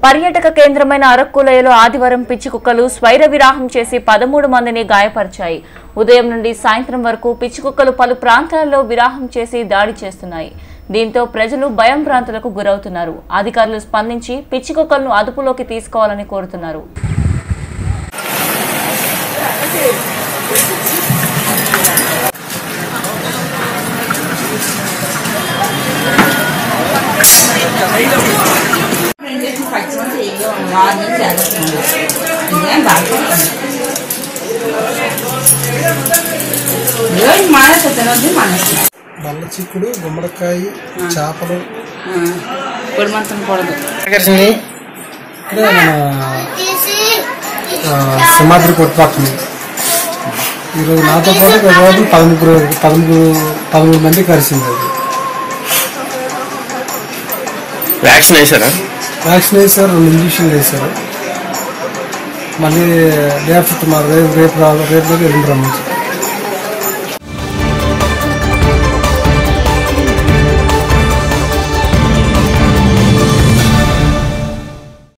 పర్యాటక కేంద్రమైన అరక్కులయలో ఆదివారం పిచ్చి కుక్కలు స్వైర విరాహం చేసి పదమూడు మందిని గాయపరిచాయి ఉదయం నుండి సాయంత్రం వరకు పిచ్చి కుక్కలు పలు ప్రాంతాలలో విరాహం చేసి దాడి చేస్తున్నాయి దీంతో ప్రజలు భయం భ్రాంతులకు గురవుతున్నారు అధికారులు స్పందించి పిచ్చి కుక్కలను అదుపులోకి తీసుకోవాలని కోరుతున్నారు ప్రింటేషన్ పచ్చిమని చేయగా మార్నింగ్ చేస్తుంది ఇదేం బాగుంటుంది రోజు మానేసి తినొద్దు మానేసి బల్ల చిక్కుడు గుమ్మడికాయ చేపలు పొడి మంతం కూడదు ఇక్కడే మన ఆ, సింహాద్రి కొట్టు పక్కన ఈరోజు నాతో పాటు ఒక రోజు పదముగ్గురు పదముగ్గురు పదమూడు మంది కలిసింది అది వ్యాక్సిన్ వేసారా వ్యాక్సిన్ వేశారు రెండు ఇంజక్షన్లు వేశారు మళ్ళీ డే ఆఫ్టర్ టుమారో రేపు రేపు రా రేపు రోజు ఎల్లుండి రమ్మంటారు